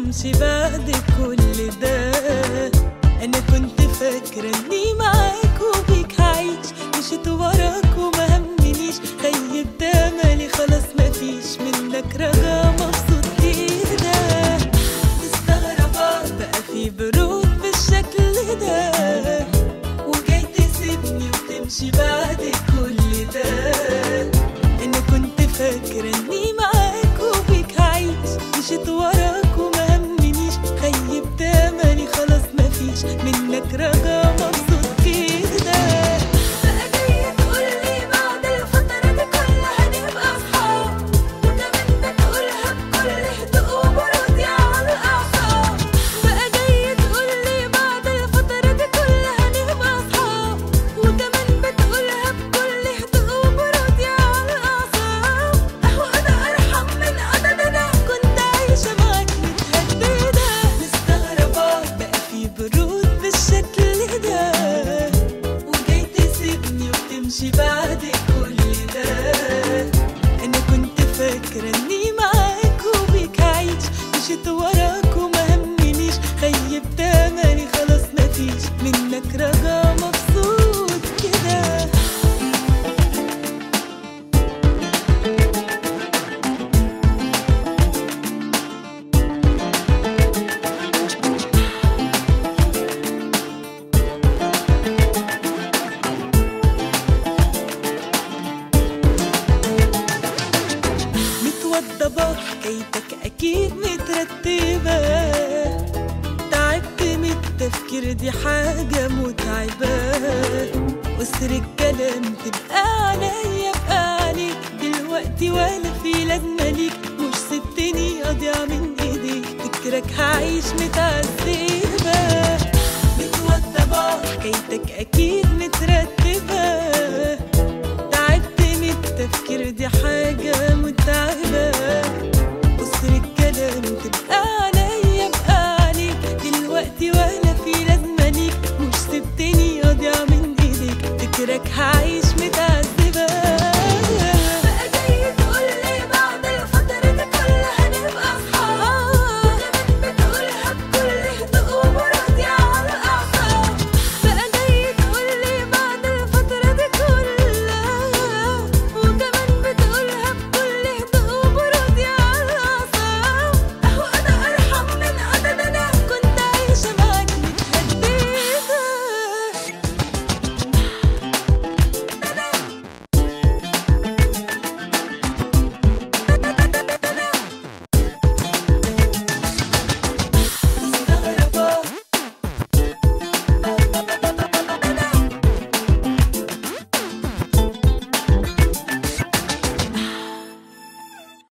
تمشي بعد كل ده انا كنت فاكرة اني معاك وبيك هعيش مشيت وراك وما همنيش خيبت املي خلاص مفيش منك رجا مبسوط كده مستغربة بقى في برود بالشكل ده وجاي تسيبني وتمشي بعد كل ده انا كنت فاكرة اني معاك وبيك هعيش مشيت وراك وما همنيش خيبت املي خلاص مفيش منك رجا مبسوط كده بقى جاي تقولي بعد الفترة دي كلها نبقى اصحاب وكمان بتقولها بكل هدوء وبرود يا على الاعصاب بقى جاي تقولي بعد الفترة دي كلها نبقى اصحاب وكمان بتقولها بكل هدوء وبرود يا على الاعصاب اهو انا ارحم من انا انا كنت عايشة معاك متهددة مستغربة بقى في برود بالشكل ده وجاي تسيبني وتمشي بعد كل ده انا كنت فاكرة اني معاك وبيك هعيش مشيت وراك وما همنيش خيبت املي خلاص مفيش منك رجا مبسوط كده متوضبة حكايتك أكيد مترتبة تعبت من التفكير دي حاجة متعبة وسر الكلام تبقى عليا بقى عليك دلوقتي ولا في لازمة ليك مش سبتني أضيع من إيديك فكرك هعيش متعذبة متوضبة حكايتك أكيد